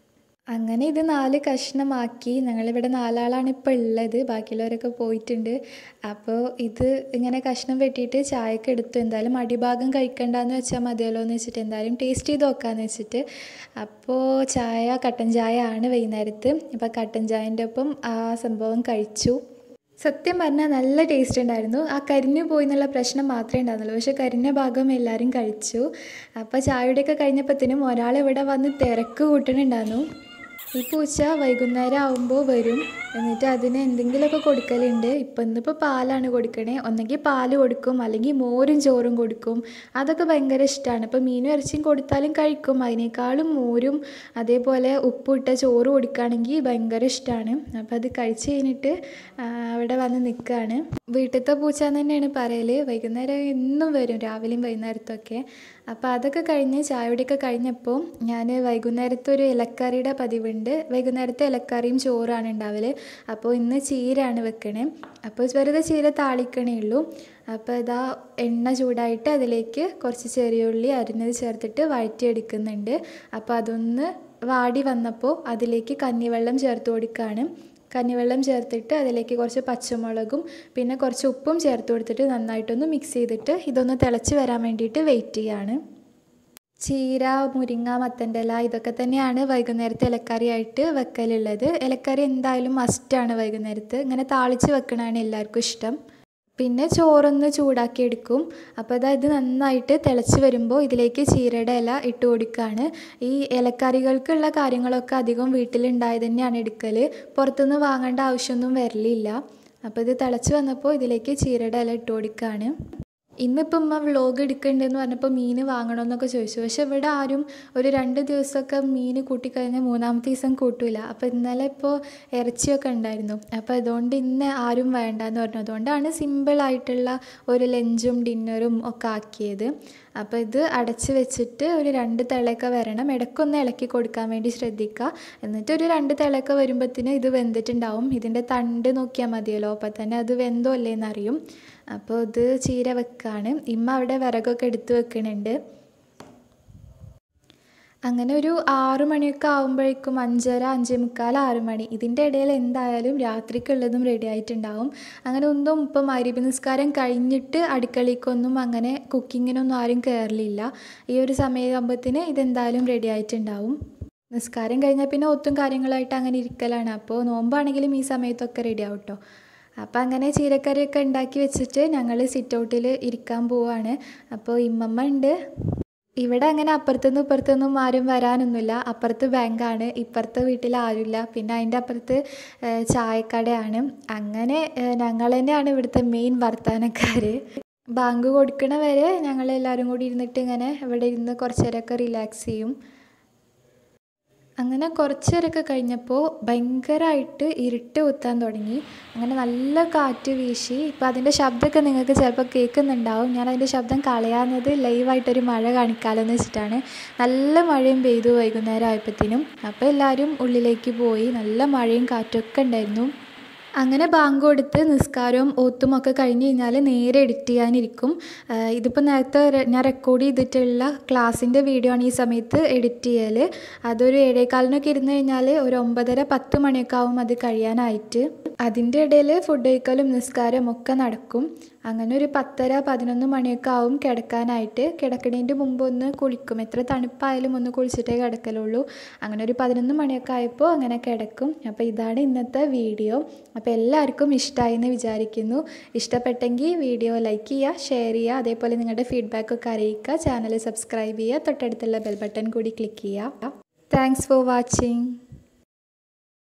അങ്ങനെ ഇത് നാല് കഷ്ണമാക്കി ഞങ്ങളിവിടെ നാലാളാണ് ഇപ്പോൾ ഉള്ളത് ബാക്കിയുള്ളവരൊക്കെ പോയിട്ടുണ്ട് അപ്പോൾ ഇത് ഇങ്ങനെ കഷ്ണം വെട്ടിയിട്ട് ചായക്ക് എടുത്തു എന്തായാലും അടിഭാഗം കഴിക്കണ്ടെന്ന് വെച്ചാൽ മതിയല്ലോ എന്ന് വെച്ചിട്ട് എന്തായാലും ടേസ്റ്റ് ചെയ്ത് നോക്കാമെന്ന് വെച്ചിട്ട് അപ്പോൾ ചായ കട്ടൻ ചായ ആണ് വൈകുന്നേരത്ത് അപ്പോൾ കട്ടൻ ചായൻ്റെ ഒപ്പം ആ സംഭവം കഴിച്ചു സത്യം പറഞ്ഞാൽ നല്ല ടേസ്റ്റ് ഉണ്ടായിരുന്നു ആ കരിഞ്ഞു പോയി എന്നുള്ള പ്രശ്നം മാത്രമേ ഉണ്ടായിരുന്നുള്ളൂ പക്ഷേ കരിഞ്ഞ ഭാഗം എല്ലാവരും കഴിച്ചു അപ്പോൾ ചായയുടെയൊക്കെ കഴിഞ്ഞപ്പോഴത്തേനും ഒരാൾ ഇവിടെ വന്ന് തിരക്ക് കൂട്ടണുണ്ടായിരുന്നു ഈ പൂച്ച വൈകുന്നേരം ആകുമ്പോൾ വരും എന്നിട്ട് അതിന് എന്തെങ്കിലുമൊക്കെ കൊടുക്കലുണ്ട് ഇപ്പം ഇന്നിപ്പോൾ പാലാണ് കൊടുക്കണേ ഒന്നെങ്കിൽ പാല് കൊടുക്കും അല്ലെങ്കിൽ മോരും ചോറും കൊടുക്കും അതൊക്കെ ഭയങ്കര ഇഷ്ടമാണ് ഇപ്പോൾ മീനും ഇറച്ചിയും കൊടുത്താലും കഴിക്കും അതിനേക്കാളും മോരും അതേപോലെ ഉപ്പിട്ട ചോറ് കൊടുക്കുകയാണെങ്കിൽ ഭയങ്കര ഇഷ്ടമാണ് അപ്പോൾ അത് കഴിച്ച് കഴിഞ്ഞിട്ട് ആ, അവിടെ വന്ന് നിൽക്കുകയാണ് വീട്ടിലത്തെ പൂച്ച എന്ന് തന്നെയാണ് പറയൽ വൈകുന്നേരം എന്നും വരും രാവിലെയും വൈകുന്നേരത്തൊക്കെ അപ്പോൾ അതൊക്കെ കഴിഞ്ഞ് ചായയുടെയൊക്കെ കഴിഞ്ഞപ്പോൾ ഞാൻ വൈകുന്നേരത്തെ ഒരു ഇലക്കറിയുടെ പതിവുണ്ട് വൈകുന്നേരത്തെ ഇലക്കറിയും ചോറാണ് ഉണ്ടാവല് അപ്പോൾ ഇന്ന് ചീരയാണ് വെക്കണേ അപ്പോൾ വെറുതെ ചീര താളിക്കണേ ഉള്ളൂ അപ്പോൾ ഇതാ എണ്ണ ചൂടായിട്ട് അതിലേക്ക് കുറച്ച് ചെറിയ ഉള്ളി അരിഞ്ഞത് ചേർത്തിട്ട് വഴറ്റിയെടുക്കുന്നുണ്ട് അപ്പോൾ അതൊന്ന് വാടി വന്നപ്പോൾ അതിലേക്ക് കഞ്ഞിവെള്ളം ചേർത്ത് കൊടുക്കുകയാണ് കഞ്ഞിവെള്ളം ചേർത്തിട്ട് അതിലേക്ക് കുറച്ച് പച്ചമുളകും പിന്നെ കുറച്ച് ഉപ്പും ചേർത്ത് കൊടുത്തിട്ട് നന്നായിട്ടൊന്ന് മിക്സ് ചെയ്തിട്ട് ഇതൊന്ന് തിളച്ച് വരാൻ വേണ്ടിയിട്ട് വെയിറ്റ് ചെയ്യാണ് ചീര മുരിങ്ങ മത്തൻ്റെ ഇല ഇതൊക്കെ തന്നെയാണ് വൈകുന്നേരത്തെ ഇലക്കറിയായിട്ട് വെക്കലുള്ളത് ഇലക്കറി എന്തായാലും മസ്റ്റാണ് വൈകുന്നേരത്ത് ഇങ്ങനെ താളിച്ച് വെക്കണതാണ് എല്ലാവർക്കും ഇഷ്ടം പിന്നെ ചോറൊന്ന് ചൂടാക്കി എടുക്കും അപ്പോൾ അതാ ഇത് നന്നായിട്ട് തിളച്ച് വരുമ്പോൾ ഇതിലേക്ക് ചീരയുടെ ഇല ഇട്ട് കൊടുക്കുകയാണ് ഈ ഇലക്കറികൾക്കുള്ള കാര്യങ്ങളൊക്കെ അധികം വീട്ടിലുണ്ടായത് തന്നെയാണ് എടുക്കൽ പുറത്തുനിന്ന് വാങ്ങേണ്ട ആവശ്യമൊന്നും വരലില്ല അപ്പോൾ ഇത് തിളച്ച് വന്നപ്പോൾ ഇതിലേക്ക് ചീരയുടെ ഇല ഇട്ട് കൊടുക്കുകയാണ് ഇന്നിപ്പം ഉമ്മ വ്ളോഗ് എടുക്കുന്നുണ്ടെന്ന് പറഞ്ഞപ്പോൾ മീൻ വാങ്ങണമെന്നൊക്കെ ചോദിച്ചു പക്ഷെ ഇവിടെ ആരും ഒരു രണ്ട് ദിവസമൊക്കെ മീൻ കൂട്ടിക്കഴിഞ്ഞാൽ മൂന്നാമത്തെ ദിവസം കൂട്ടൂല അപ്പോൾ ഇന്നലെ ഇപ്പോൾ ഇറച്ചിയൊക്കെ ഉണ്ടായിരുന്നു അപ്പോൾ അതുകൊണ്ട് ഇന്ന് ആരും വേണ്ടെന്ന് പറഞ്ഞു അതുകൊണ്ടാണ് സിമ്പിളായിട്ടുള്ള ഒരു ലഞ്ചും ഡിന്നറും ഒക്കെ ആക്കിയത് അപ്പോൾ ഇത് അടച്ച് വെച്ചിട്ട് ഒരു രണ്ട് തിളയൊക്കെ വരണം ഇടയ്ക്കൊന്ന് ഇളക്കി കൊടുക്കാൻ വേണ്ടി ശ്രദ്ധിക്കുക എന്നിട്ട് ഒരു രണ്ട് തിളയൊക്കെ വരുമ്പോഴത്തേന് ഇത് വെന്തിട്ടുണ്ടാവും ഇതിൻ്റെ തണ്ട് നോക്കിയാൽ മതിയല്ലോ അപ്പോൾ തന്നെ അത് വെന്തോ അല്ലേന്നറിയും അപ്പോൾ ഇത് ചീര വെക്കാണ് ഇമ്മ അവിടെ വിറകൊക്കെ എടുത്ത് വെക്കുന്നുണ്ട് അങ്ങനെ ഒരു ആറു മണിയൊക്കെ ആകുമ്പോഴേക്കും അഞ്ചര അഞ്ചേ മുക്കാൽ ആറ് മണി ഇതിൻ്റെ ഇടയിൽ എന്തായാലും രാത്രിക്കുള്ളതും റെഡി ആയിട്ടുണ്ടാവും അങ്ങനെ ഒന്നും ഇപ്പം മരിബ് നിസ്കാരം കഴിഞ്ഞിട്ട് അടുക്കളയ്ക്കൊന്നും അങ്ങനെ കുക്കിങ്ങിനൊന്നും ആരും കയറലില്ല ഈ ഒരു സമയമാകുമ്പോഴത്തേന് ഇതെന്തായാലും റെഡി ആയിട്ടുണ്ടാവും നിസ്കാരം കഴിഞ്ഞാൽ പിന്നെ ഒത്തും കാര്യങ്ങളായിട്ട് അങ്ങനെ ഇരിക്കലാണ് അപ്പോൾ നോമ്പാണെങ്കിലും ഈ സമയത്തൊക്കെ റെഡി ആവും കേട്ടോ അപ്പോൾ അങ്ങനെ ചീരക്കറിയൊക്കെ ഉണ്ടാക്കി വെച്ചിട്ട് ഞങ്ങൾ സിറ്റ് ഔട്ടിൽ ഇരിക്കാൻ പോവാണ് അപ്പോൾ ഇമ്മമ്മ ഉണ്ട് ഇവിടെ അങ്ങനെ അപ്പുറത്തുനിന്നും ഇപ്പുറത്തുനിന്നും ആരും വരാനൊന്നുമില്ല അപ്പുറത്ത് ബാങ്കാണ് ഇപ്പുറത്തെ വീട്ടിൽ ആരുമില്ല പിന്നെ അതിൻ്റെ അപ്പുറത്ത് ഏഹ്, ചായക്കടയാണ് അങ്ങനെ ഏഹ്, ഞങ്ങൾ തന്നെയാണ് ഇവിടുത്തെ മെയിൻ വർത്തമാനക്കാർ ബാങ്ക് കൊടുക്കണ വരെ ഞങ്ങൾ എല്ലാവരും കൂടി ഇരുന്നിട്ട് ഇങ്ങനെ ഇവിടെ ഇരുന്ന് കുറച്ച് നേരമൊക്കെ റിലാക്സ് ചെയ്യും അങ്ങനെ കുറച്ച് നേരമൊക്കെ കഴിഞ്ഞപ്പോൾ ഭയങ്കരമായിട്ട് ഇരുട്ട് കുത്താൻ തുടങ്ങി അങ്ങനെ നല്ല കാറ്റ് വീശി ഇപ്പം അതിൻ്റെ ശബ്ദമൊക്കെ നിങ്ങൾക്ക് ചിലപ്പോൾ കേൾക്കുന്നുണ്ടാവും ഞാൻ അതിൻ്റെ ശബ്ദം കളയാവുന്നത് ലൈവായിട്ടൊരു മഴ കാണിക്കാമല്ലോ എന്ന് വെച്ചിട്ടാണ് നല്ല മഴയും പെയ്തു വൈകുന്നേരം ആയപ്പോഴത്തേനും അപ്പോൾ എല്ലാവരും ഉള്ളിലേക്ക് പോയി നല്ല മഴയും കാറ്റൊക്കെ ഉണ്ടായിരുന്നു അങ്ങനെ ബാങ്ക് കൊടുത്ത് നിസ്കാരവും ഓത്തും ഒക്കെ കഴിഞ്ഞ് കഴിഞ്ഞാൽ നേരെ എഡിറ്റ് ചെയ്യാനിരിക്കും ആഹ് ഇതിപ്പോൾ നേരത്തെ റെ- ഞാൻ റെക്കോർഡ് ചെയ്തിട്ടുള്ള ക്ലാസ്സിൻ്റെ വീഡിയോ ആണ് ഈ സമയത്ത് എഡിറ്റ് ചെയ്യൽ അതൊരു ഏഴേകാലിനൊക്കെ ഇരുന്ന് കഴിഞ്ഞാൽ ഒരു ഒമ്പതര പത്ത് മണിയൊക്കെ ആവും അത് കഴിയാനായിട്ട് അതിൻ്റെ ഇടയിൽ ഫുഡ് കഴിക്കലും നിസ്കാരവും ഒക്കെ നടക്കും അങ്ങനെ ഒരു പത്തര പതിനൊന്ന് മണിയൊക്കെ ആവും കിടക്കാനായിട്ട് കിടക്കണേൻ്റെ മുമ്പ് ഒന്ന് കുളിക്കും എത്ര തണുപ്പായാലും ഒന്ന് കുളിച്ചിട്ടേ കിടക്കലുള്ളൂ അങ്ങനെ ഒരു പതിനൊന്ന് മണിയൊക്കെ ആയപ്പോൾ അങ്ങനെ കിടക്കും അപ്പോൾ ഇതാണ് ഇന്നത്തെ വീഡിയോ അപ്പോൾ എല്ലാവർക്കും ഇഷ്ടമായി എന്ന് വിചാരിക്കുന്നു ഇഷ്ടപ്പെട്ടെങ്കിൽ വീഡിയോ ലൈക്ക് ചെയ്യുക ഷെയർ ചെയ്യുക അതേപോലെ നിങ്ങളുടെ ഫീഡ്ബാക്കൊക്കെ അറിയിക്കുക ചാനൽ സബ്സ്ക്രൈബ് ചെയ്യുക തൊട്ടടുത്തുള്ള ബെൽ ബട്ടൺ കൂടി ക്ലിക്ക് ചെയ്യുക താങ്ക്സ് ഫോർ വാച്ചിങ്